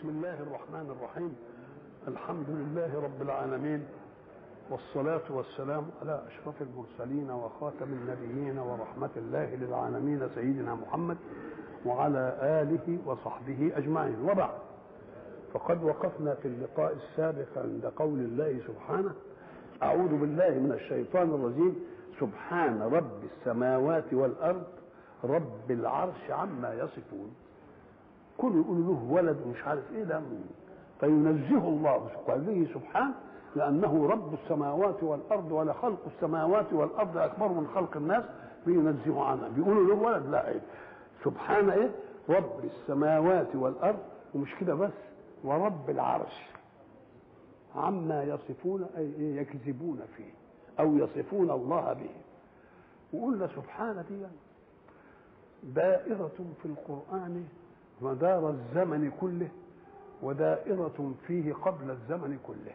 بسم الله الرحمن الرحيم الحمد لله رب العالمين والصلاة والسلام على أشرف المرسلين وخاتم النبيين ورحمة الله للعالمين سيدنا محمد وعلى آله وصحبه أجمعين وبعد فقد وقفنا في اللقاء السابق عند قول الله سبحانه أعوذ بالله من الشيطان الرجيم سبحان رب السماوات والأرض رب العرش عما يصفون كل يقول له ولد ومش عارف ايه ده فينزه الله قال سبحان لانه رب السماوات والارض ولا خلق السماوات والارض اكبر من خلق الناس بينزه عنها بيقولوا له ولد لا ايه سبحان ايه رب السماوات والارض ومش كده بس ورب العرش عما يصفون اي إيه يكذبون فيه او يصفون الله به وقلنا سبحان دي دائرة في القرآن مدار الزمن كله ودائرة فيه قبل الزمن كله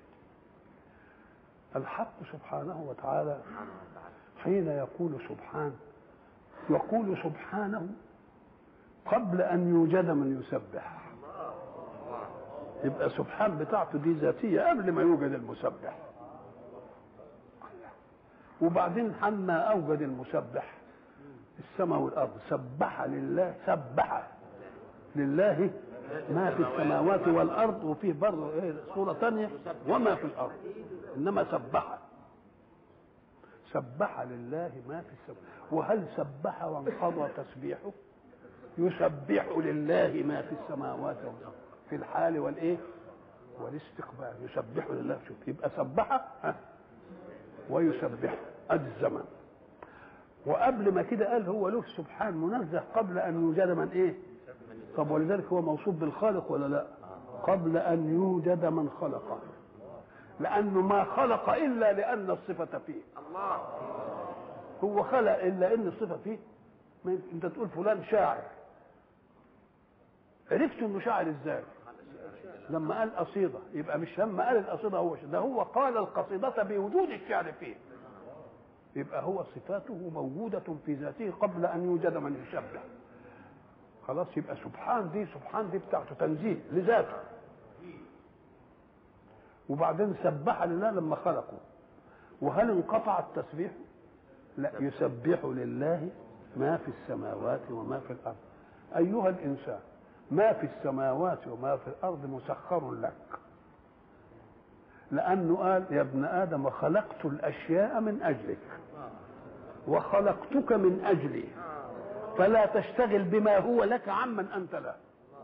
الحق سبحانه وتعالى حين يقول سبحان يقول سبحانه قبل أن يوجد من يسبح يبقى سبحان بتاعته دي ذاتية قبل ما يوجد المسبح وبعدين حما أوجد المسبح السماء والأرض سبح لله سبح لله ما في السماوات والارض وفيه برضه ايه صوره ثانيه وما في الارض انما سبح سبح لله ما في السماء وهل سبح وانقضى تسبيحه يسبح لله ما في السماوات والارض في الحال والايه والاستقبال يسبح لله شوف يبقى سبح ويسبح ادي الزمن وقبل ما كده قال هو له سبحان منزه قبل ان يوجد من ايه طب ولذلك هو موصوف بالخالق ولا لا قبل ان يوجد من خلقه لانه ما خلق الا لان الصفه فيه الله هو خلق الا ان الصفه فيه ما انت تقول فلان شاعر عرفت انه شاعر ازاي لما قال قصيده يبقى مش لما قال القصيده هو ده هو قال القصيده بوجود الشعر فيه يبقى هو صفاته موجودة في ذاته قبل أن يوجد من يشبه خلاص يبقى سبحان دي سبحان دي بتاعته تنزيه لذاته وبعدين سبح لله لما خلقه وهل انقطع التسبيح لا يسبح لله ما في السماوات وما في الأرض أيها الإنسان ما في السماوات وما في الأرض مسخر لك لأنه قال يا ابن آدم خلقت الأشياء من أجلك وخلقتك من أجلي فلا تشتغل بما هو لك عمن أنت له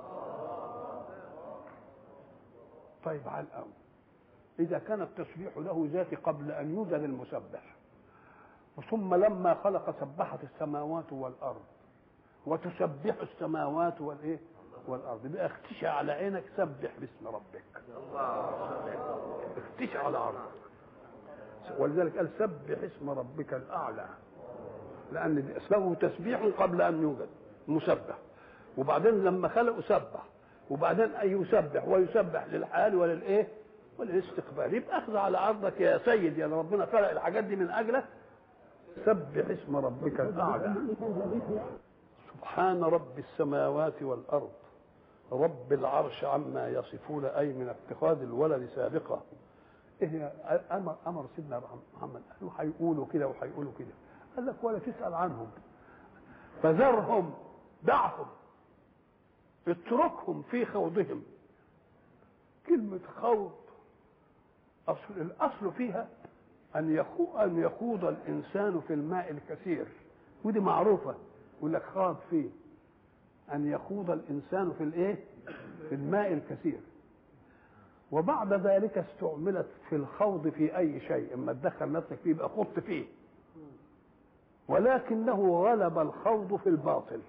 طيب على الأول إذا كان التسبيح له ذاتي قبل أن يوجد المسبح ثم لما خلق سبحت السماوات والأرض وتسبح السماوات والإيه والارض بقى اختشى على عينك سبح باسم ربك اختشى على عرضك ولذلك قال سبح اسم ربك الاعلى لان اسمه تسبيح قبل ان يوجد مسبح وبعدين لما خلقه سبح وبعدين ان يسبح ويسبح للحال وللايه وللاستقبال يبقى اخذ على عرضك يا سيد يا ربنا خلق الحاجات دي من اجلك سبح اسم ربك الاعلى سبحان رب السماوات والارض رب العرش عما يصفون اي من اتخاذ الولد سابقه ايه امر امر سيدنا محمد قالوا هيقولوا كده وهيقولوا كده قال لك ولا تسال عنهم فذرهم دعهم اتركهم في خوضهم كلمة خوض أصل الأصل فيها أن يخوض أن يخوض الإنسان في الماء الكثير ودي معروفة يقول لك خاض فيه أن يخوض الإنسان في الإيه؟ في الماء الكثير وبعد ذلك استعملت في الخوض في أي شيء إما تدخل نفسك فيه يبقى خضت فيه ولكنه غلب الخوض في الباطل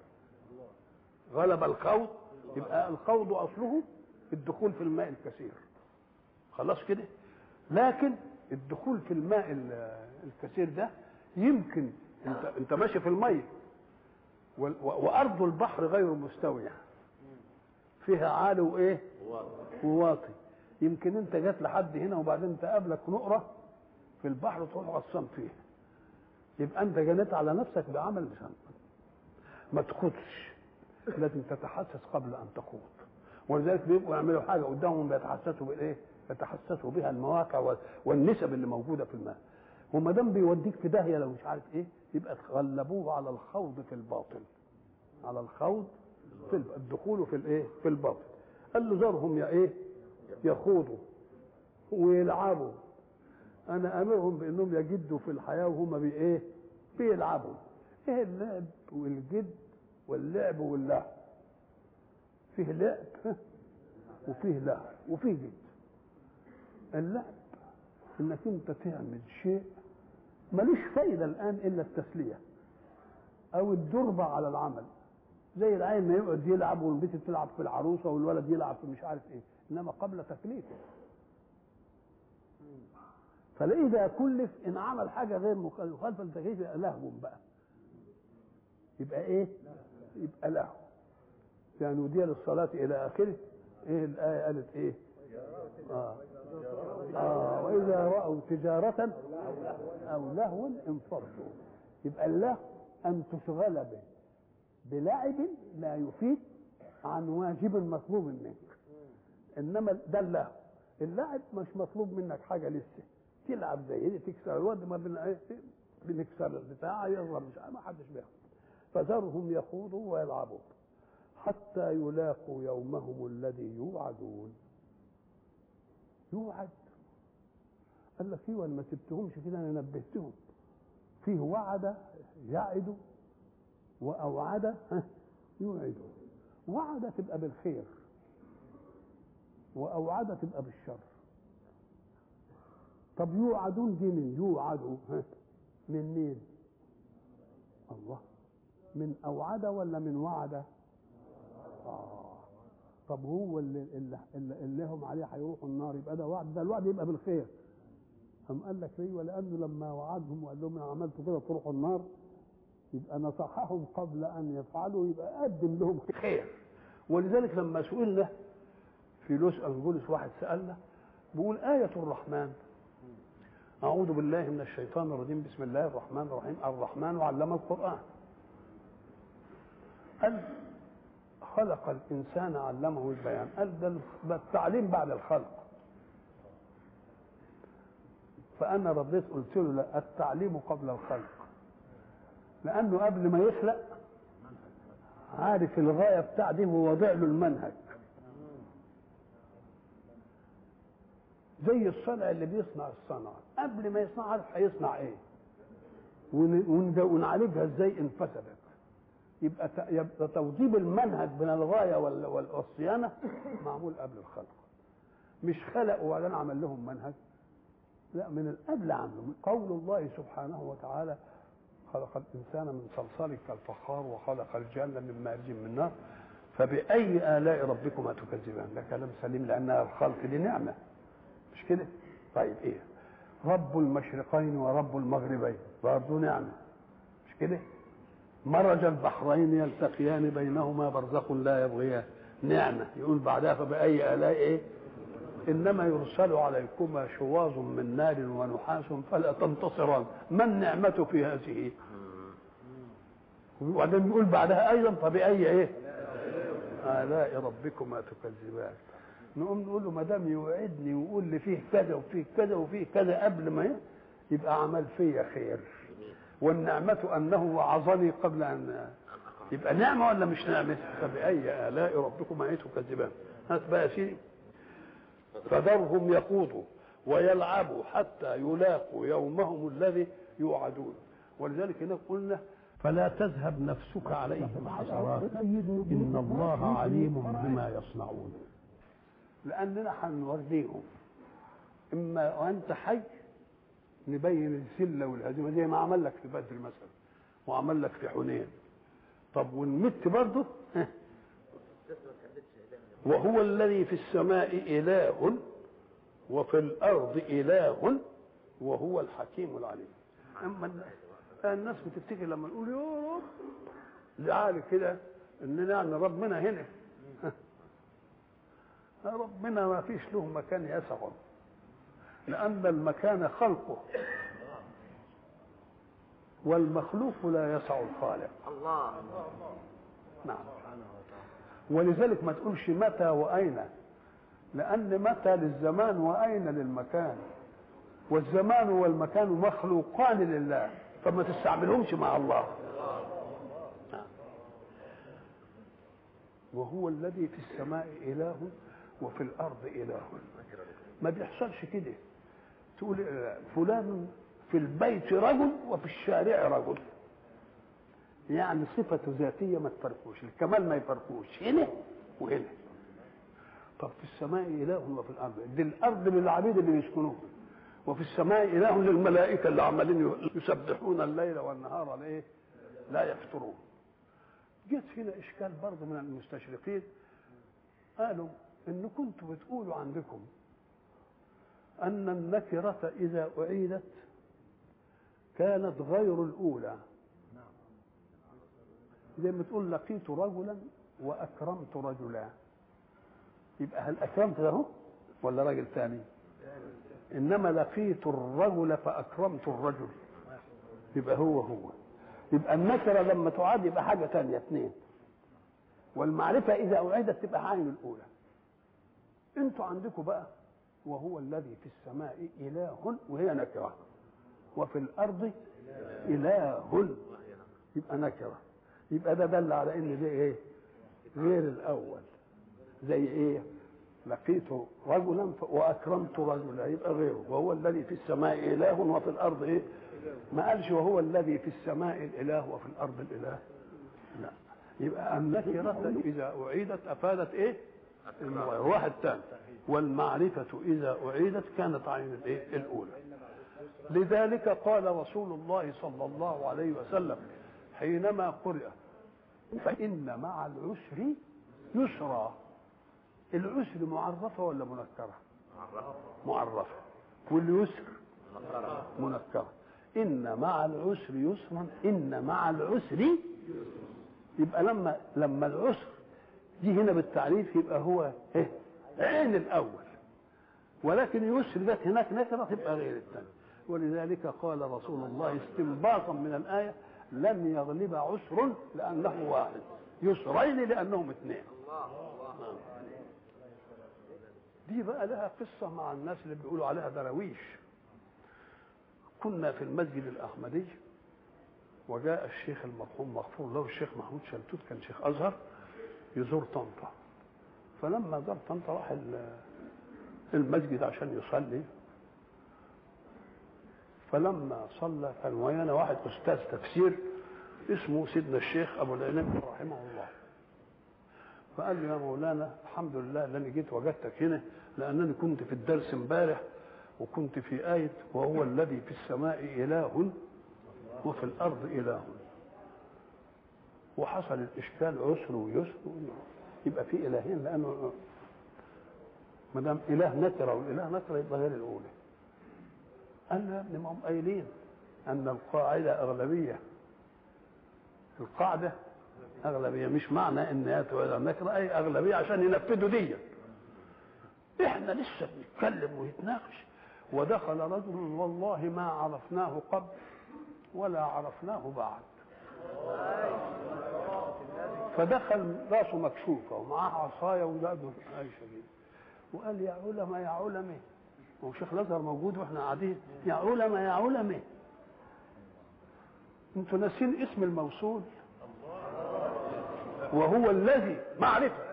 غلب الخوض يبقى الخوض أصله الدخول في الماء الكثير خلاص كده لكن الدخول في الماء الكثير ده يمكن انت انت ماشي في الميه وارض البحر غير مستويه فيها عالي وايه وواطي يمكن انت جات لحد هنا وبعدين تقابلك نقره في البحر تروح غصان فيها يبقى انت جنيت على نفسك بعمل مش ما تخوضش لازم تتحسس قبل ان تخوض ولذلك بيبقوا يعملوا حاجه قدامهم بيتحسسوا بالايه؟ يتحسسوا بها المواقع والنسب اللي موجوده في الماء وما دام بيوديك في داهيه لو مش عارف ايه يبقى تغلبوه على الخوض في الباطل على الخوض في الدخول في الايه؟ في الباطل قال له ذرهم يا ايه؟ يخوضوا ويلعبوا انا امرهم بانهم يجدوا في الحياه وهم بايه؟ بيلعبوا ايه اللعب والجد واللعب واللهو فيه لعب وفيه لهو وفيه جد اللعب انك انت تعمل شيء ملوش فايده الان الا التسليه او الدربه على العمل زي العين ما يقعد يلعب والبنت تلعب في العروسه والولد يلعب في مش عارف ايه انما قبل تكليفه فاذا كلف ان عمل حاجه غير مخالفه للتكليف يبقى لهو بقى يبقى ايه يبقى لهو يعني ودي للصلاه الى اخره ايه الايه قالت ايه آه. آه وإذا رأوا تجارة أو لهوا انفضوا يبقى اللهو أن تشغل به بلعب لا يفيد عن واجب مطلوب منك إنما ده اللهو اللعب مش مطلوب منك حاجة لسه تلعب زي دي تكسر الواد ما بن... بنكسر البتاع يضرب مش ما حدش بياخد فذرهم يخوضوا ويلعبوا حتى يلاقوا يومهم الذي يوعدون يوعد قال لك ايوه ما سبتهمش كده انا نبهتهم فيه وعد يعد واوعد يوعد وعد تبقى بالخير واوعد تبقى بالشر طب يوعدون دي من يوعدوا من مين الله من اوعد ولا من وعد آه. طب هو اللي اللي, اللي هم عليه هيروحوا النار يبقى ده وعد ده الوعد يبقى بالخير أم قال لك ليه ولأنه لما وعدهم وقال لهم أنا عملت كده تروحوا النار يبقى نصحهم قبل أن يفعلوا يبقى قدم لهم خير ولذلك لما سئلنا في لوس أنجلس واحد سألنا بيقول آية الرحمن أعوذ بالله من الشيطان الرجيم بسم الله الرحمن الرحيم الرحمن علم القرآن قال خلق الانسان علمه البيان قال ده التعليم بعد الخلق فانا رديت قلت له لا التعليم قبل الخلق لانه قبل ما يخلق عارف الغايه بتاعته ووضع له المنهج زي الصنع اللي بيصنع الصنعه قبل ما يصنع عارف هيصنع ايه ونعالجها ازاي ان فسدت يبقى يبقى توظيف المنهج من الغايه والصيانه معمول قبل الخلق مش خلق وبعدين عمل لهم منهج لا من القبل عمله قول الله سبحانه وتعالى خلق الانسان من صلصال كالفخار وخلق الجنه من مارج من نار فباي الاء ربكما تكذبان ده كلام سليم لانها الخلق دي نعمه مش كده طيب ايه رب المشرقين ورب المغربين برضه نعمه مش كده مرج البحرين يلتقيان بينهما برزخ لا يبغيان نعمة يقول بعدها فبأي آلاء إيه إنما يرسل عليكما شواظ من نار ونحاس فلا تنتصران ما النعمة في هذه وبعدين يقول بعدها أيضا فبأي إيه آلاء ربكما تكذبان نقوم نقول له ما دام يوعدني ويقول لي فيه كذا وفيه كذا وفيه كذا قبل ما يبقى عمل فيا خير والنعمة أنه وعظني قبل أن يبقى نعمة ولا مش نعمة؟ فبأي آلاء ربكما أي تكذبان؟ هات بقى سيدي فذرهم يخوضوا ويلعبوا حتى يلاقوا يومهم الذي يوعدون ولذلك هنا قلنا فلا تذهب نفسك عليهم حسرات إن الله عليم بما يصنعون لأننا هنوريهم إما وأنت حي نبين الذله والهزيمه زي ما عمل لك في بدر مثلا وعمل لك في حنين طب ونمت برضه وهو الذي في السماء اله وفي الارض اله وهو الحكيم العليم اما الناس بتفتكر لما نقول يا رب لعالي كده اننا يعني ربنا هنا ربنا ما فيش له مكان يسعه لأن المكان خلقه والمخلوق لا يسع الخالق الله نعم ولذلك ما تقولش متى واين لان متى للزمان واين للمكان والزمان والمكان مخلوقان لله فما تستعملهمش مع الله وهو الذي في السماء اله وفي الارض اله ما بيحصلش كده تقول فلان في البيت رجل وفي الشارع رجل يعني صفة ذاتية ما تفرقوش الكمال ما يفرقوش هنا وهنا طب في السماء إله وفي الأرض دي الأرض للعبيد اللي بيسكنوها وفي السماء إله للملائكة اللي عمالين يسبحون الليل والنهار لإيه؟ لا يفترون جت هنا إشكال برضه من المستشرقين قالوا إن كنتوا بتقولوا عندكم أن النكرة إذا أعيدت كانت غير الأولى زي ما تقول لقيت رجلا وأكرمت رجلا يبقى هل أكرمت له ولا راجل ثاني إنما لقيت الرجل فأكرمت الرجل يبقى هو هو يبقى النكرة لما تعاد يبقى حاجة ثانية اثنين والمعرفة إذا أعيدت تبقى عين الأولى أنتوا عندكم بقى وهو الذي في السماء إله وهي نكرة وفي الأرض إله يبقى نكرة يبقى ده دل على إن ده إيه غير الأول زي إيه لقيت رجلا وأكرمت رجلا يبقى غيره وهو الذي في السماء إله وفي الأرض إيه ما قالش وهو الذي في السماء الإله وفي الأرض الإله لا يبقى النكرة إذا أعيدت أفادت إيه واحد ثاني والمعرفة إذا أعيدت كانت عين الإيه الأولى لذلك قال رسول الله صلى الله عليه وسلم حينما قرأ فإن مع العسر يسرا العسر معرفة ولا منكرة معرفة واليسر منكرة إن مع العسر يسرا إن مع العسر يبقى لما لما العسر دي هنا بالتعريف يبقى هو ايه عين الاول ولكن يسر ذات هناك نكره تبقى غير الثاني ولذلك قال رسول الله استنباطا من الايه لن يغلب عسر لانه واحد يسرين لانهم اثنين دي بقى لها قصه مع الناس اللي بيقولوا عليها دراويش كنا في المسجد الاحمدي وجاء الشيخ المرحوم مغفور له الشيخ محمود شلتوت كان شيخ ازهر يزور طنطا فلما زار طنطا راح المسجد عشان يصلي فلما صلى كان ويانا واحد استاذ تفسير اسمه سيدنا الشيخ ابو العنب رحمه الله فقال لي يا مولانا الحمد لله انني جيت وجدتك هنا لانني كنت في الدرس امبارح وكنت في آية وهو الذي في السماء إله وفي الأرض إله وحصل الاشكال عسر ويسر يبقى في الهين لانه ما دام اله نكره والاله نكره يبقى غير الاولى قال له يا ابني ما هم قايلين ان القاعده اغلبيه القاعده اغلبيه مش معنى ان ياتوا الى النكره اي اغلبيه عشان ينفذوا دي احنا لسه بنتكلم ويتناقش ودخل رجل والله ما عرفناه قبل ولا عرفناه بعد فدخل راسه مكشوفه ومعاه عصايه ولاده اي شديد وقال يا علماء يا علماء هو شيخ الازهر موجود واحنا قاعدين يا علماء يا علماء انتوا ناسين اسم الموصول وهو الذي معرفه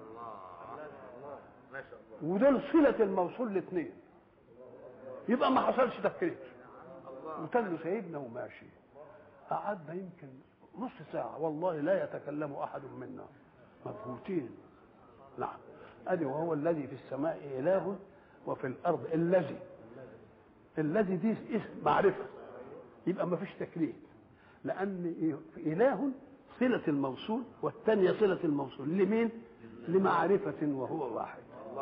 ودول صله الموصول الاثنين يبقى ما حصلش تفكير وتل سيدنا وماشي قعدنا يمكن نص ساعة والله لا يتكلم أحد منا مبهوتين نعم أدي وهو الذي في السماء إله وفي الأرض الذي الذي دي اسم معرفة يبقى ما فيش تكليف لأن إله صلة الموصول والثانية صلة الموصول لمين؟ لمعرفة وهو واحد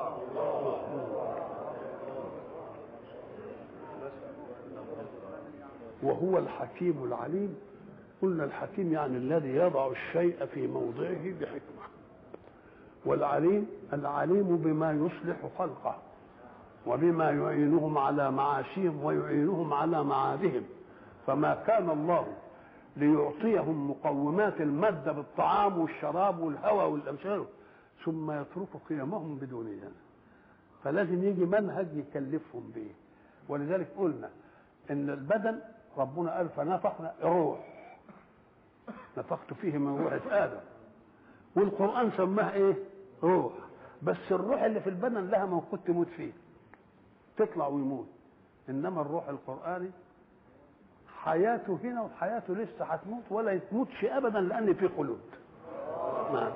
وهو الحكيم العليم قلنا الحكيم يعني الذي يضع الشيء في موضعه بحكمة والعليم العليم بما يصلح خلقه وبما يعينهم على معاشهم ويعينهم على معادهم فما كان الله ليعطيهم مقومات المادة بالطعام والشراب والهواء والأمثال ثم يتركوا قيمهم بدونها فلازم يجي منهج يكلفهم به ولذلك قلنا ان البدن ربنا قال فنفخنا روح نفخت فيه من روح ادم والقران سماه ايه روح بس الروح اللي في البدن لها موقوت تموت فيه تطلع ويموت انما الروح القراني حياته هنا وحياته لسه هتموت ولا يتموتش ابدا لان في خلود نعم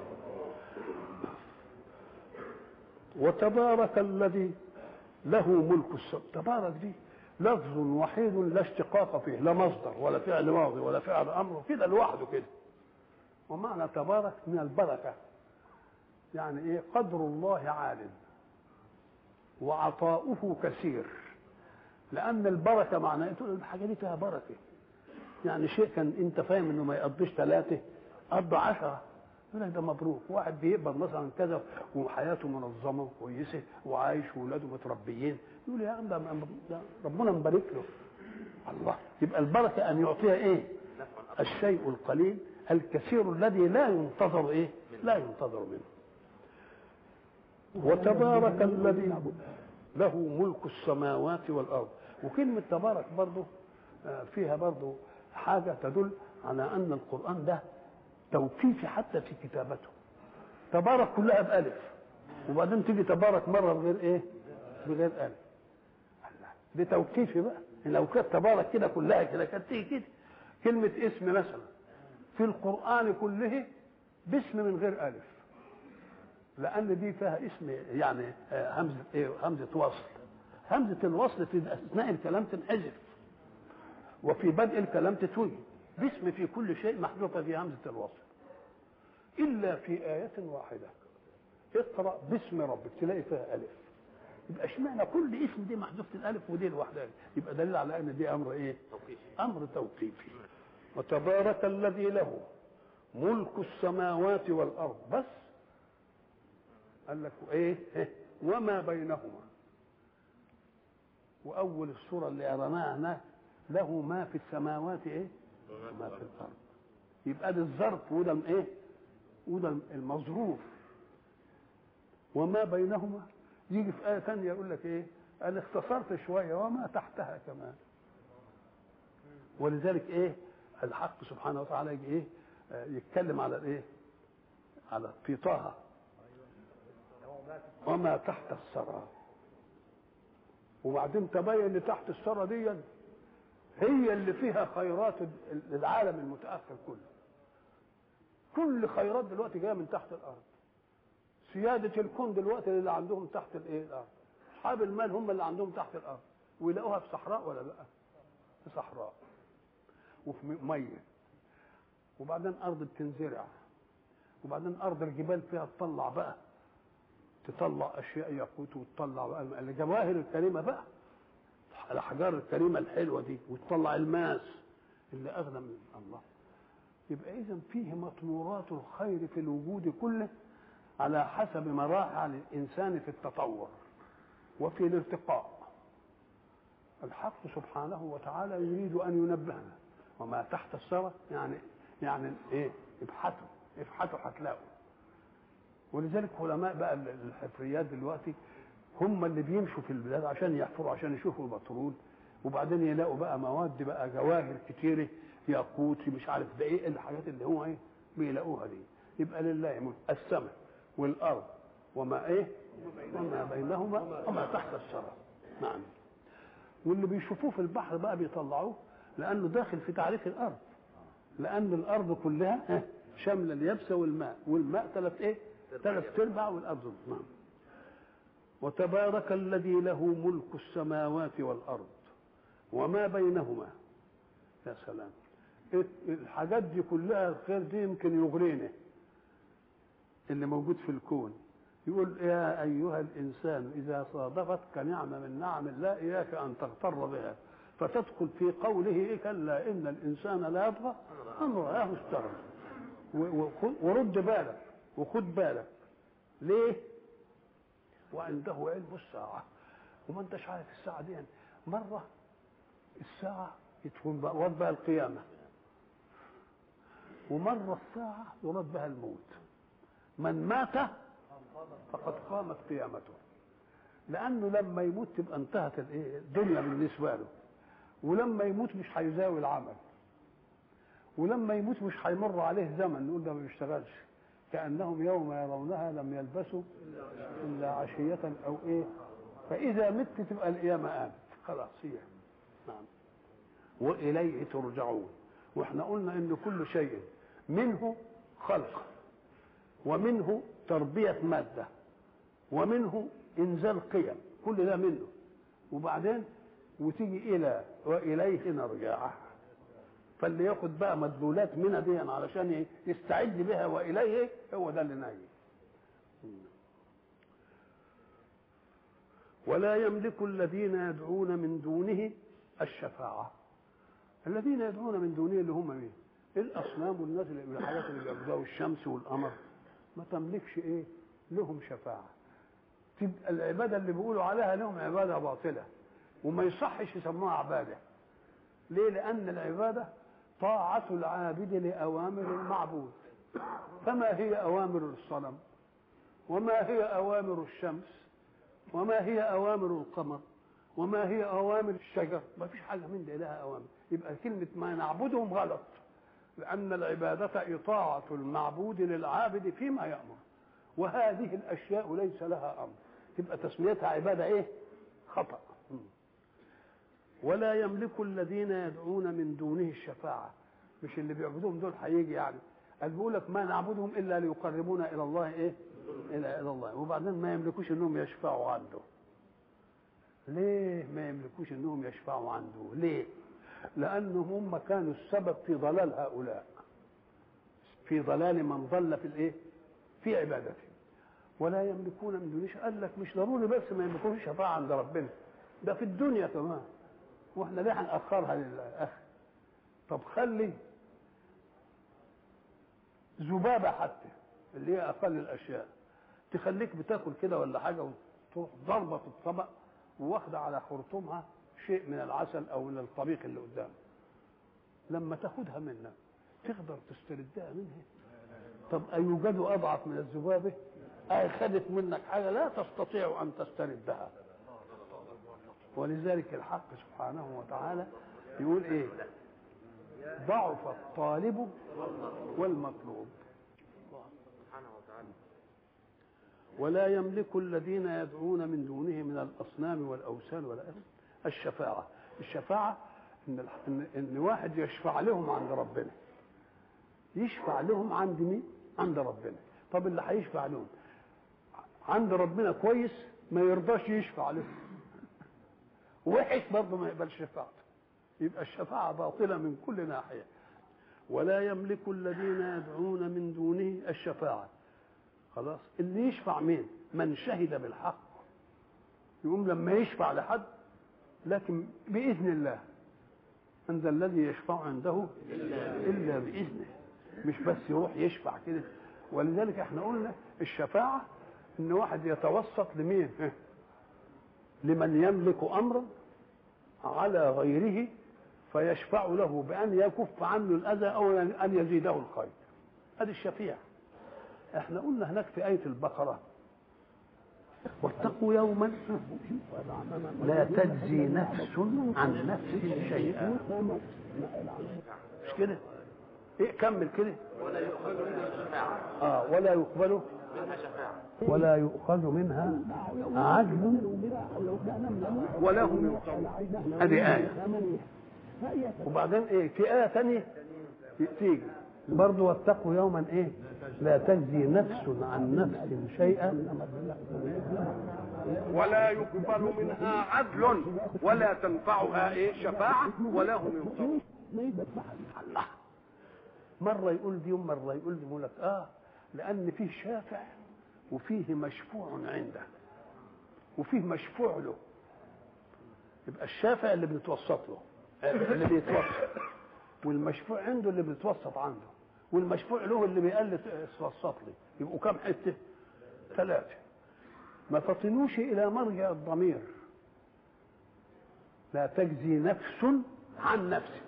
وتبارك الذي له ملك السماء تبارك دي لفظ وحيد لا اشتقاق فيه لا مصدر ولا فعل ماضي ولا فعل امر كده لوحده كده ومعنى تبارك من البركه يعني ايه قدر الله عال وعطاؤه كثير لان البركه معناه تقول الحاجه دي فيها بركه يعني شيء كان انت فاهم انه ما يقضيش ثلاثه قضى عشره يقول لك ده مبروك واحد بيقبض مثلا كذا وحياته منظمه وكويسه وعايش واولاده متربيين يقول يا عم ده ربنا مبارك له الله يبقى البركه ان يعطيها ايه الشيء القليل الكثير الذي لا ينتظر ايه لا ينتظر منه وتبارك الذي له ملك السماوات والارض وكلمه تبارك برضه فيها برضه حاجه تدل على ان القران ده توقيفي حتى في كتابته تبارك كلها بألف وبعدين تيجي تبارك مرة بغير ايه بغير ألف دي توقيفي بقى لو كانت تبارك كده كلها كده كانت تيجي كده كلمة اسم مثلا في القرآن كله باسم من غير ألف لأن دي فيها اسم يعني همزة ايه همزة وصل همزة الوصل في أثناء الكلام تنحذف وفي بدء الكلام تتوجد باسم في كل شيء محذوفة في همزة الوصل إلا في آية واحدة اقرأ باسم ربك تلاقي فيها ألف يبقى اشمعنى كل اسم دي محذوفة الألف ودي لوحدها يبقى دليل على أن دي أمر إيه؟ توقيفي أمر توقيفي وتبارك الذي له ملك السماوات والأرض بس قال لك إيه؟ إيه؟ وما بينهما وأول السورة اللي قرناها هناك له ما في السماوات إيه؟ ما في الارض يبقى ده الظرف وده الايه وده المظروف وما بينهما يجي في ايه ثانيه يقول لك ايه انا اختصرت شويه وما تحتها كمان ولذلك ايه الحق سبحانه وتعالى يجي ايه آه، يتكلم على الايه على في طه وما تحت الثرى وبعدين تبين ان تحت الثرى دي هي اللي فيها خيرات العالم المتاخر كله كل خيرات دلوقتي جايه من تحت الارض سياده الكون دلوقتي اللي عندهم تحت الايه الارض اصحاب المال هم اللي عندهم تحت الارض ويلاقوها في صحراء ولا لا في صحراء وفي ميه وبعدين ارض بتنزرع وبعدين ارض الجبال فيها تطلع بقى تطلع اشياء ياقوت وتطلع بقى الجواهر الكريمه بقى الاحجار الكريمه الحلوه دي وتطلع الماس اللي اغنى من الله يبقى اذا فيه مطمورات الخير في الوجود كله على حسب مراحل الانسان في التطور وفي الارتقاء الحق سبحانه وتعالى يريد ان ينبهنا وما تحت الثرى يعني يعني ايه ابحثوا ابحثوا هتلاقوا ولذلك علماء بقى الحفريات دلوقتي هم اللي بيمشوا في البلاد عشان يحفروا عشان يشوفوا البترول وبعدين يلاقوا بقى مواد بقى جواهر كتيره ياقوت مش عارف ده ايه الحاجات اللي هو ايه بيلاقوها دي يبقى لله ملك السماء والارض وما ايه وما بينهما وما تحت الثرى نعم واللي بيشوفوه في البحر بقى بيطلعوه لانه داخل في تعريف الارض لان الارض كلها شامله اليابسه والماء والماء ثلاث ايه ثلاث ارباع والارض نعم وتبارك الذي له ملك السماوات والارض وما بينهما يا سلام الحاجات دي كلها الخير دي يمكن يغرينا اللي موجود في الكون يقول يا ايها الانسان اذا صادفتك نعمه من نعم الله اياك ان تغتر بها فتدخل في قوله إيه كلا ان الانسان لا يطغى ان راه استغنى ورد بالك وخد بالك ليه وعنده علم الساعة وما انتش عارف الساعة دي يعني مرة الساعة تكون يراد بها القيامة ومرة الساعة يراد بها الموت من مات فقد قامت قيامته لانه لما يموت تبقى انتهت الايه الدنيا بالنسبه له ولما يموت مش هيزاوي العمل ولما يموت مش هيمر عليه زمن نقول ده ما بيشتغلش كانهم يوم يرونها لم يلبسوا الا عشيه او ايه فاذا مت تبقى القيامه قامت خلاص هي نعم واليه ترجعون واحنا قلنا ان كل شيء منه خلق ومنه تربيه ماده ومنه انزال قيم كل ده منه وبعدين وتيجي الى واليه نرجع فاللي ياخد بقى مدلولات منها دي علشان يستعد بها واليه هو ده اللي نايم ولا يملك الذين يدعون من دونه الشفاعة الذين يدعون من دونه اللي هم مين الأصنام والناس اللي الحاجات اللي بيعبدوها والشمس والقمر ما تملكش ايه لهم شفاعة تبقى العبادة اللي بيقولوا عليها لهم عبادة باطلة وما يصحش يسموها عبادة ليه لأن العبادة طاعة العابد لأوامر المعبود فما هي أوامر الصنم وما هي أوامر الشمس وما هي أوامر القمر وما هي أوامر الشجر ما فيش حاجة من دي لها أوامر يبقى كلمة ما نعبدهم غلط لأن العبادة إطاعة المعبود للعابد فيما يأمر وهذه الأشياء ليس لها أمر تبقى تسميتها عبادة إيه خطأ ولا يملك الذين يدعون من دونه الشفاعة مش اللي بيعبدوهم دول هيجي يعني قال بيقول لك ما نعبدهم الا ليقربونا الى الله ايه؟ الى الى الله وبعدين ما يملكوش انهم يشفعوا عنده. ليه ما يملكوش انهم يشفعوا عنده؟ ليه؟ لانهم هم كانوا السبب في ضلال هؤلاء. في ضلال من ضل في الايه؟ في عبادته. ولا يملكون من دونه قال لك مش ضروري بس ما يملكوش شفاعة عند ربنا. ده في الدنيا كمان. واحنا ليه هنأخرها للآخر؟ طب خلي ذبابة حتى اللي هي أقل الأشياء تخليك بتاكل كده ولا حاجة وتروح ضربة في الطبق وواخدة على خرطومها شيء من العسل أو من الطبيخ اللي قدامك لما تاخدها منك تقدر تستردها منها طب أيوجد أضعف من الذبابة أي خدت منك حاجة لا تستطيع أن تستردها ولذلك الحق سبحانه وتعالى يقول إيه ضعف الطالب والمطلوب ولا يملك الذين يدعون من دونه من الاصنام والاوثان والأهل الشفاعه الشفاعه ان ان, إن واحد يشفع لهم عند ربنا يشفع لهم عند مين عند ربنا طب اللي هيشفع لهم عند ربنا كويس ما يرضاش يشفع لهم وحش برضه ما يقبلش شفاعته يبقى الشفاعة باطلة من كل ناحية ولا يملك الذين يدعون من دونه الشفاعة خلاص اللي يشفع مين من شهد بالحق يقوم لما يشفع لحد لكن بإذن الله من ذا الذي يشفع عنده إلا بإذنه مش بس يروح يشفع كده ولذلك احنا قلنا الشفاعة ان واحد يتوسط لمين لمن يملك امرا على غيره فيشفع له بأن يكف عنه الأذى أو أن يزيده الخير هذه الشفيع احنا قلنا هناك في آية البقرة واتقوا يوما لا تجزي نفس عن نفس شيئا مش كده ايه كمل كده ولا يؤخذ منها شفاعة اه ولا يقبل منها شفاعة ولا يؤخذ منها عدل ولا هم ينصرون هذه آية وبعدين ايه في آية ثانية تيجي برضه واتقوا يوما ايه لا تجزي نفس عن نفس شيئا ولا يقبل منها عدل ولا تنفعها ايه شفاعة ولا هم ينصرون الله مرة يقول دي ومرة يقول دي يقول لك اه لأن فيه شافع وفيه مشفوع عنده وفيه مشفوع له يبقى الشافع اللي بنتوسط له اللي بيتوسط والمشفوع عنده اللي بيتوسط عنده والمشفوع له اللي بيقل يتوسط لي يبقوا كام حته ثلاثه ما فطنوش الى مرجع الضمير لا تجزي نفس عن نفس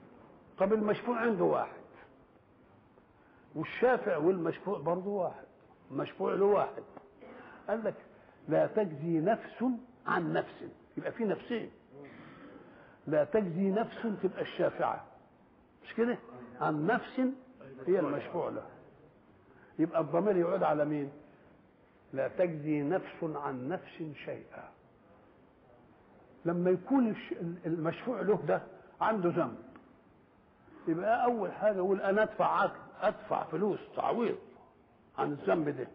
طب المشفوع عنده واحد والشافع والمشفوع برضه واحد مشفوع له واحد قال لك لا تجزي نفس عن نفس يبقى في نفسين لا تجزي نفس تبقى الشافعة مش كده عن نفس هي المشفوع له يبقى الضمير يعود على مين لا تجزي نفس عن نفس شيئا لما يكون الش- المشفوع له ده عنده ذنب يبقى اول حاجه يقول انا ادفع عقد ادفع فلوس تعويض عن الذنب ده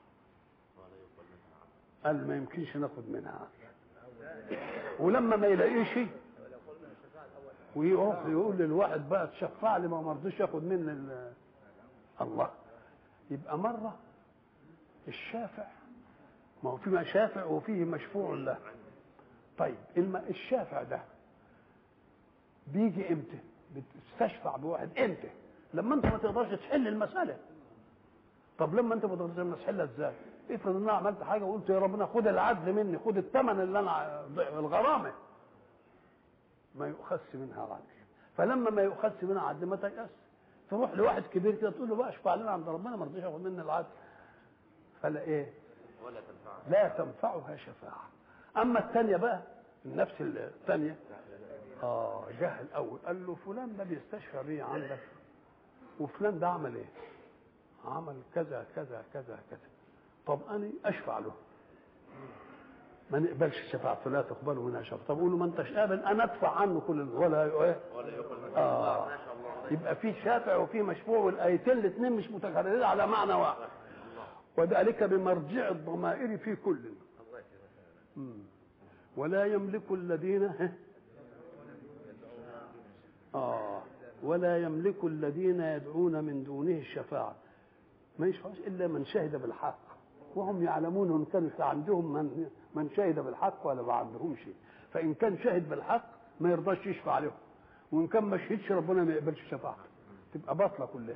قال ما يمكنش ناخد منها عقد ولما ما يلاقيش ويقف يقول للواحد بقى تشفع لي ما مرضيش ياخد مني ال- الله يبقى مره الشافع ما هو في شافع وفيه مشفوع له طيب الم- الشافع ده بيجي امتى بتستشفع بواحد امتى لما انت ما تقدرش تحل المساله طب لما انت ما تقدرش تحلها ازاي افرض ان انا عملت حاجه وقلت يا ربنا خد العدل مني خد الثمن اللي انا الغرامه ما يؤخذش منها عدل فلما ما يؤخذش منها عدل ما تيأس تروح لواحد كبير كده تقول له بقى اشفع لنا عند ربنا ما رضيش ياخد مني العدل فلا ايه ولا تنفع لا تنفعها شفاعة أما الثانية بقى النفس الثانية آه جه الأول قال له فلان ده بيستشفى بيه عندك وفلان ده عمل إيه؟ عمل كذا كذا كذا كذا طب أنا أشفع له ما نقبلش شفاعته لا تقبله منها شفاعة طب قول له ما أنتش قابل أنا أدفع عنه كل ولا إيه؟ ولا يقبل منه آه. ما شاء الله يبقى في شافع وفي مشفوع والايتين الاثنين مش متكررين على معنى واحد وذلك بمرجع الضمائر في كل الله يكرمك مم. ولا يملك الذين ها؟ آه ولا يملك الذين يدعون من دونه الشفاعة ما يشفعش إلا من شهد بالحق وهم يعلمون إن كان عندهم من من شهد بالحق ولا ما عندهم شيء فإن كان شهد بالحق ما يرضاش يشفع لهم وإن كان ما شهدش ربنا ما يقبلش شفاعته تبقى باطلة كلها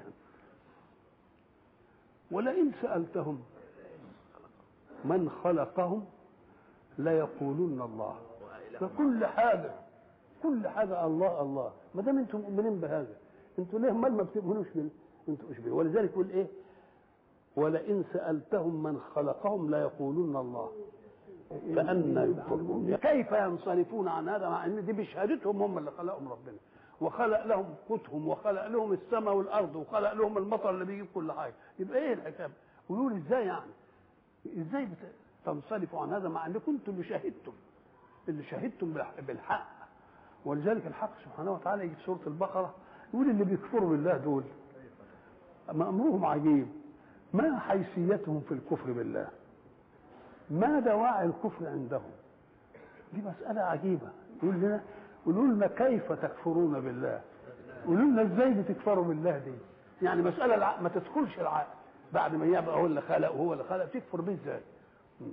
ولئن سألتهم من خلقهم ليقولن الله فكل حاجه كل حاجه الله الله ما دام انتم مؤمنين بهذا انتوا ليه مال ما بتؤمنوش بال انتوا مش بال ولذلك يقول ايه ولئن سالتهم من خلقهم ليقولن الله فأنا يؤفكون كيف ينصرفون عن هذا مع ان دي بشهادتهم هم اللي خلقهم ربنا وخلق لهم قوتهم وخلق لهم السماء والارض وخلق لهم المطر اللي بيجيب كل حاجه يبقى ايه الحكايه ويقول ازاي يعني ازاي بت- تنصرفوا عن هذا مع انكم انتم اللي شهدتم اللي شهدتم بالح- بالحق ولذلك الحق سبحانه وتعالى يجي في سوره البقره يقول اللي بيكفروا بالله دول أما امرهم عجيب ما حيثيتهم في الكفر بالله ما دواعي الكفر عندهم دي مسألة عجيبة يقول لنا قولوا لنا كيف تكفرون بالله قولوا لنا ازاي بتكفروا بالله دي يعني مسألة الع... ما تدخلش العقل بعد ما يبقى هو اللي خلق وهو اللي خلق تكفر بيه ازاي مم.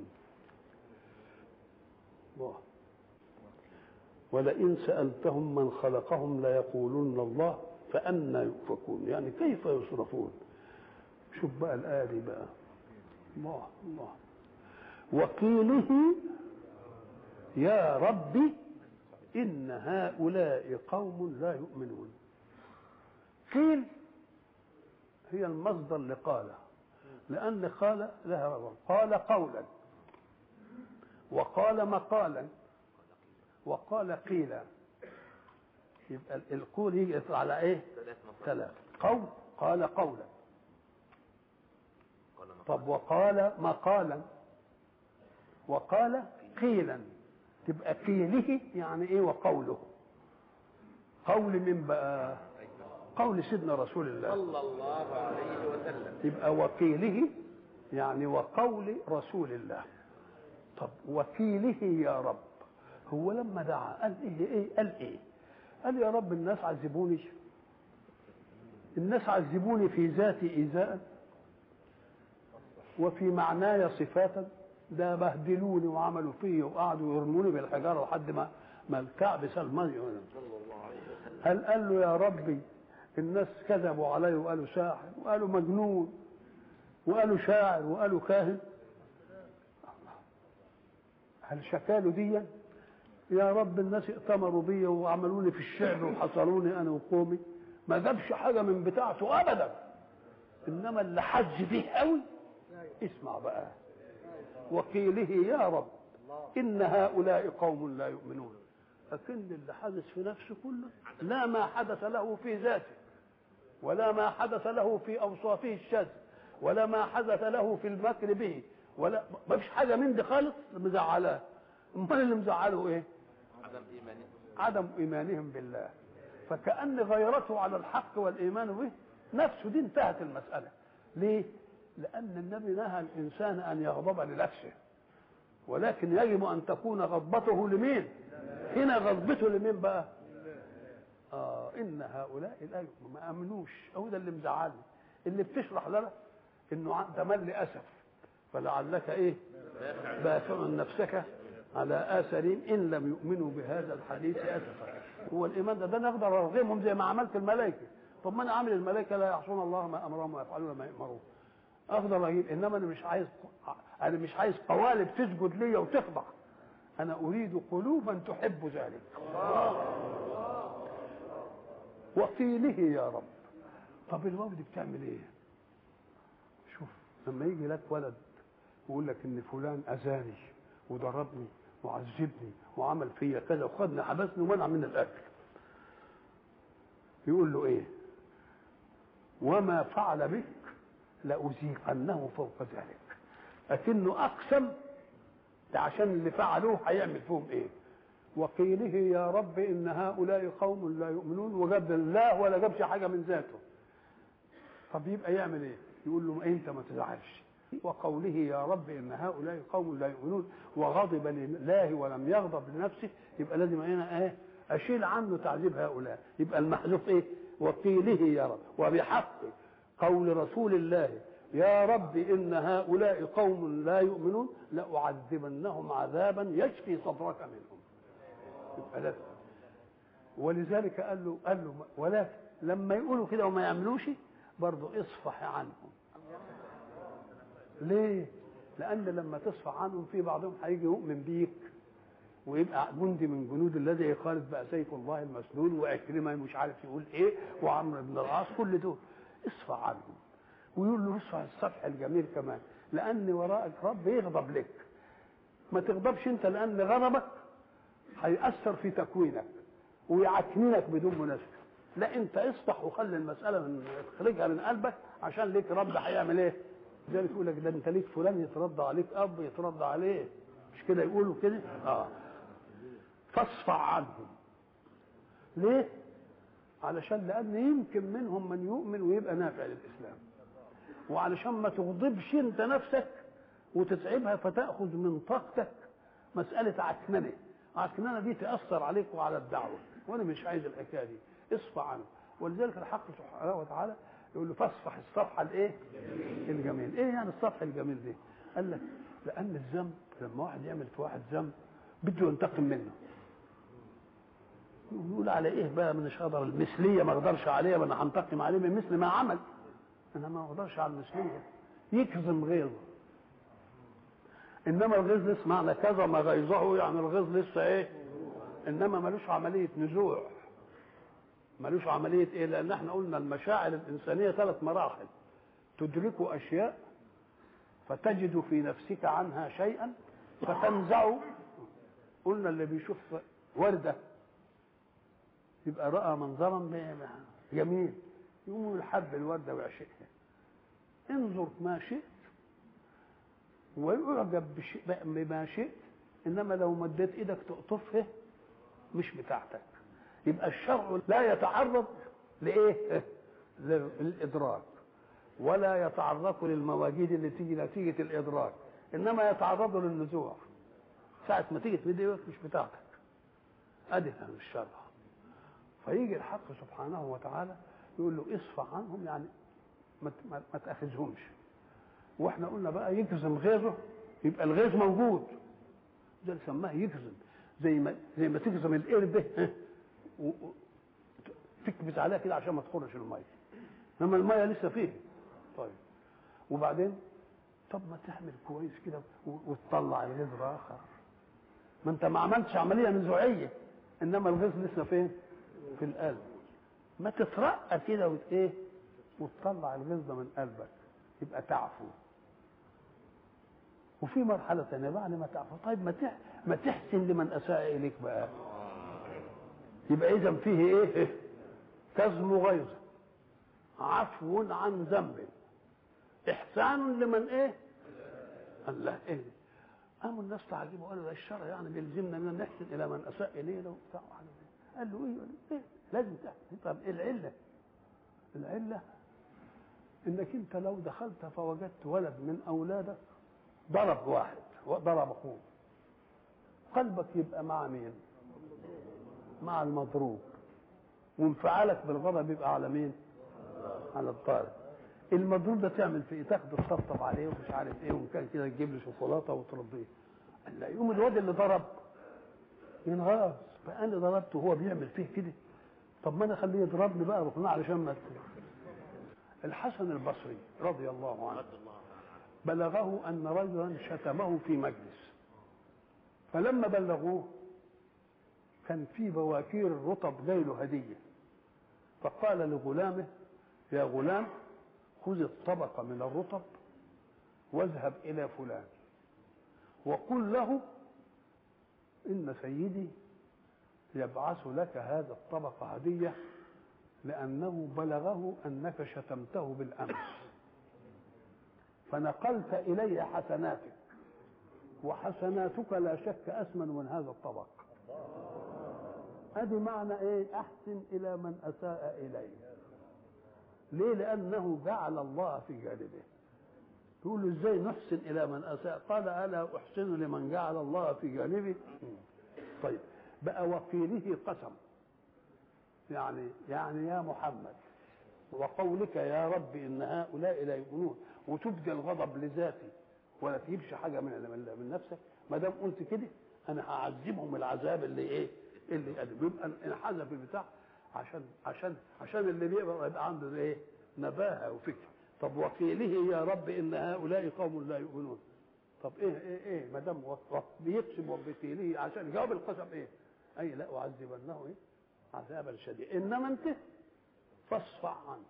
الله ولئن سألتهم من خلقهم ليقولن الله فأنا يؤفكون يعني كيف يصرفون شوف بقى الآية دي بقى الله الله وقيله يا رب إن هؤلاء قوم لا يؤمنون قيل هي المصدر لقال لأن قال لها رب قال قولا وقال مقالا وقال قيلا يبقى القول يجي على ايه؟ ثلاث مصادر ثلاث قول قال قولا قال ما طب وقال مقالا وقال قيلا تبقى قيله يعني ايه وقوله قول من بقى قول سيدنا رسول الله صلى الله عليه وسلم يبقى وكيله يعني وقول رسول الله طب وكيله يا رب هو لما دعا قال ايه ايه قال ايه قال يا رب الناس عذبوني الناس عذبوني في ذاتي ايذاء وفي معناي صفاتا ده بهدلوني وعملوا فيه وقعدوا يرموني بالحجاره لحد ما ما الكعب سلمان صلى الله عليه وسلم هل قال له يا ربي الناس كذبوا علي وقالوا ساحر وقالوا مجنون وقالوا شاعر وقالوا كاهن هل شكالوا دي يا رب الناس ائتمروا بي وعملوني في الشعر وحصروني انا وقومي ما جابش حاجه من بتاعته ابدا انما اللي حج فيه قوي اسمع بقى وقيله يا رب إن هؤلاء قوم لا يؤمنون لكن اللي حدث في نفسه كله لا ما حدث له في ذاته ولا ما حدث له في أوصافه الشاذة ولا ما حدث له في المكر به ولا ما فيش حاجة من دي خالص مزعلاه امال اللي مزعله ايه عدم ايمانهم عدم ايمانهم بالله فكأن غيرته على الحق والايمان به نفسه دي انتهت المسألة ليه لأن النبي نهى الإنسان أن يغضب لنفسه ولكن يجب أن تكون غضبته لمين هنا غضبته لمين بقى آه إن هؤلاء لا يؤمنون ما آمنوش أهو ده اللي مزعلني اللي بتشرح لنا إنه ع- تملي أسف فلعلك إيه باخع نفسك على آثارهم إن لم يؤمنوا بهذا الحديث أسفا هو الإيمان ده ده أنا أقدر أرغمهم زي ما عملت الملائكة طب ما أنا عامل الملائكة لا يعصون الله ما أمرهم ويفعلون ما يأمرون أقدر أجيب إنما أنا مش عايز أنا مش عايز قوالب تسجد لي وتخضع أنا أريد قلوبا تحب ذلك وقيله يا رب طب الواو دي بتعمل ايه شوف لما يجي لك ولد ويقول لك ان فلان اذاني وضربني وعذبني وعمل فيا كذا وخدني حبسني ومنع من الاكل يقول له ايه وما فعل بك لأذيقنه فوق ذلك لكنه أقسم ده عشان اللي فعلوه هيعمل فيهم إيه وقيله يا رب إن هؤلاء قوم لا يؤمنون وجاب الله ولا جابش حاجة من ذاته طب يبقى يعمل إيه يقول له أنت ما تزعلش وقوله يا رب إن هؤلاء قوم لا يؤمنون وغضب لله ولم يغضب لنفسه يبقى لازم هنا إيه أشيل عنه تعذيب هؤلاء يبقى المحذوف إيه وقيله يا رب وبحق قول رسول الله يا رب إن هؤلاء قوم لا يؤمنون لأعذبنهم عذابا يشفي صدرك منهم يبقى لازم ولذلك قال له قال له ولكن لما يقولوا كده وما يعملوش برضه اصفح عنهم ليه؟ لأن لما تصفح عنهم في بعضهم هيجي يؤمن بيك ويبقى جندي من جنود الذي يخالف بقى سيف الله المسلول وعكرمه مش عارف يقول ايه وعمرو بن العاص كل دول اصفح عنهم ويقول له اصفح الصفح الجميل كمان لان وراءك رب يغضب لك ما تغضبش انت لان غضبك هيأثر في تكوينك ويعكننك بدون مناسبة لا انت اصفح وخلي المسألة من اخرجها من قلبك عشان ليك رب هيعمل ايه لذلك يقول لك ده انت ليك فلان يترضى عليك اب يترضى عليه مش كده يقولوا كده اه فاصفع عنهم ليه علشان لان يمكن منهم من يؤمن ويبقى نافع للاسلام وعلشان ما تغضبش انت نفسك وتتعبها فتاخذ من طاقتك مساله عكننه عكننه دي تاثر عليك وعلى الدعوه وانا مش عايز الحكايه دي اصفع عنه ولذلك الحق سبحانه وتعالى يقول له فاصفح الصفحه الايه الجميل ايه يعني الصفح الجميل دي قال لك لان الذنب لما واحد يعمل في واحد ذنب بده ينتقم منه يقول على ايه بقى من الشجره المثليه ما اقدرش عليها ما انا هنتقم عليه من مثل ما عمل انا ما اقدرش على المثليه يكظم غيظه انما الغيظ لسه معنى كذا ما غيظه يعني الغيظ لسه ايه انما ملوش عمليه نزوع ملوش عمليه ايه لان احنا قلنا المشاعر الانسانيه ثلاث مراحل تدرك اشياء فتجد في نفسك عنها شيئا فتنزع قلنا اللي بيشوف ورده يبقى راى منظرا جميل يقوم يحب الورده ويعشقها انظر ما شئت ويعجب بما شئت انما لو مديت ايدك تقطفها مش بتاعتك يبقى الشرع لا يتعرض لايه للادراك ولا يتعرض للمواجيد اللي تيجي نتيجه الادراك انما يتعرض للنزوع ساعه ما تيجي تمد ايدك مش بتاعتك ادي الشرع فيجي الحق سبحانه وتعالى يقول له اصفح عنهم يعني ما ما تاخذهمش واحنا قلنا بقى يكظم غيظه يبقى الغيظ موجود ده اللي سماه يكظم زي ما زي ما تكظم القربه تكبس عليها كده عشان ما تخرش الميه انما الميه لسه فيه طيب وبعدين طب ما تعمل كويس كده وتطلع الغيظ اخر ما انت ما عملتش عمليه نزوعيه انما الغيظ لسه فين في القلب ما تترقى كده وت ايه وتطلع الغيظ ده من قلبك يبقى تعفو وفي مرحله ثانيه بعد ما تعفو طيب ما تح... ما تحسن لمن اساء اليك بقى يبقى اذا فيه ايه كظم غيظ عفو عن ذنب احسان لمن ايه قال له ايه قاموا الناس تعجبوا قالوا ده الشرع يعني بيلزمنا ان نحسن الى من اساء الينا وبتاع قال له ايه ايه لازم تحسن طب ايه العله العله انك انت لو دخلت فوجدت ولد من اولادك ضرب واحد ضرب اخوه قلبك يبقى مع مين مع المضروب وانفعالك بالغضب يبقى على مين على الضارب المضروب ده تعمل في ايه تاخده تطبطب عليه ومش عارف ايه وان كان كده تجيب له شوكولاته وترضيه قال لا يقوم الواد اللي ضرب ينغاظ بقى انا ضربته وهو بيعمل فيه كده طب ما انا اخليه يضربني بقى ركناه علشان ما الحسن البصري رضي الله عنه بلغه ان رجلا شتمه في مجلس فلما بلغوه كان في بواكير الرطب جاي له هديه فقال لغلامه يا غلام خذ الطبق من الرطب واذهب الى فلان وقل له ان سيدي يبعث لك هذا الطبق هديه لانه بلغه انك شتمته بالامس فنقلت الي حسناتك وحسناتك لا شك اثمن من هذا الطبق ادي معنى ايه احسن الى من اساء اليه ليه لانه جعل الله في جانبه تقول له ازاي نحسن الى من اساء قال الا احسن لمن جعل الله في جانبي طيب بقى وقيله قسم يعني يعني يا محمد وقولك يا رب ان هؤلاء لا يؤمنون وتبدي الغضب لذاتي ولا تجيبش حاجه من من نفسك ما دام قلت كده انا هعذبهم العذاب اللي ايه اللي قدم يبقى انحذف البتاع عشان عشان عشان اللي بيقرا يبقى عنده ايه نباهه وفكر طب وقيله يا رب ان هؤلاء قوم لا يؤمنون طب ايه ايه ايه ما دام بيقسم وبقيله عشان جواب القسم ايه اي لا اعذبنه ايه عذابا شديدا انما انت فاصفع عنه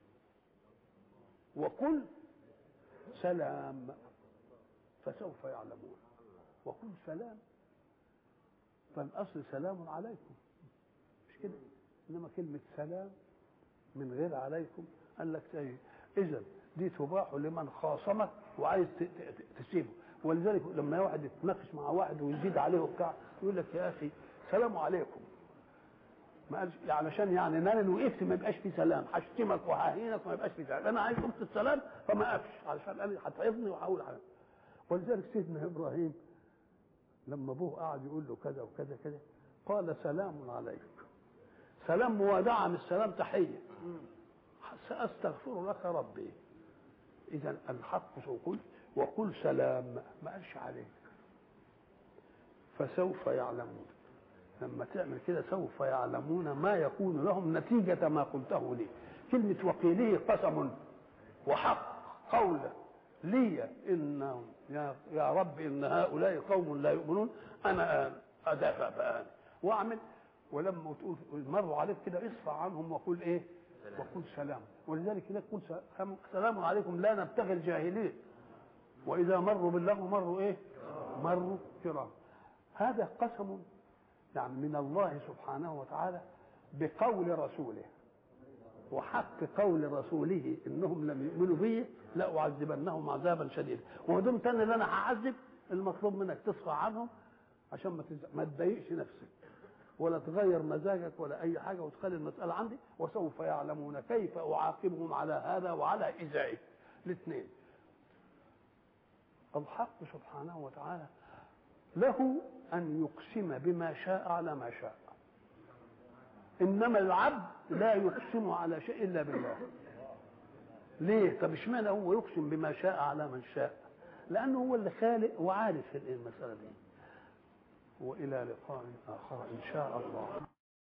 وقل سلام فسوف يعلمون وقل سلام فالاصل سلام عليكم مش كده انما كلمه سلام من غير عليكم قال لك ايه اذا دي تباح لمن خاصمك وعايز تسيبه ولذلك لما واحد يتناقش مع واحد ويزيد عليه وبتاع يقول لك يا اخي سلام عليكم ما قالش علشان يعني انا لو وقفت ما يبقاش في سلام هشتمك وههينك وما يبقاش في سلام انا عايز قلت السلام فما اقفش علشان انا هتعظني وهقول على ولذلك سيدنا ابراهيم لما ابوه قعد يقول له كذا وكذا كذا قال سلام عليك سلام موادعه مش سلام تحيه ساستغفر لك ربي اذا الحق وقل وقل سلام ما قالش عليك فسوف يعلمون لما تعمل كده سوف يعلمون ما يكون لهم نتيجة ما قلته لي كلمة وقيله قسم وحق قوله لي إن يا, يا رب إن هؤلاء قوم لا يؤمنون أنا أدافع بآن وأعمل ولما تقول مروا عليك كده اصفع عنهم وقل إيه سلام. وقل سلام ولذلك كده قل سلام عليكم لا نبتغي الجاهلين وإذا مروا باللغو مروا إيه مروا كرام هذا قسم يعني من الله سبحانه وتعالى بقول رسوله وحق قول رسوله انهم لم يؤمنوا به لاعذبنهم عذابا شديدا وما دمت انا اللي انا هعذب المطلوب منك تصفى عنهم عشان ما تز... ما تضايقش نفسك ولا تغير مزاجك ولا اي حاجه وتخلي المساله عندي وسوف يعلمون كيف اعاقبهم على هذا وعلى ايذائه الاثنين الحق سبحانه وتعالى له أن يقسم بما شاء على ما شاء إنما العبد لا يقسم على شيء إلا بالله ليه؟ طب اشمعنى هو يقسم بما شاء على من شاء؟ لأنه هو اللي خالق وعارف المسألة دي وإلى لقاء آخر إن شاء الله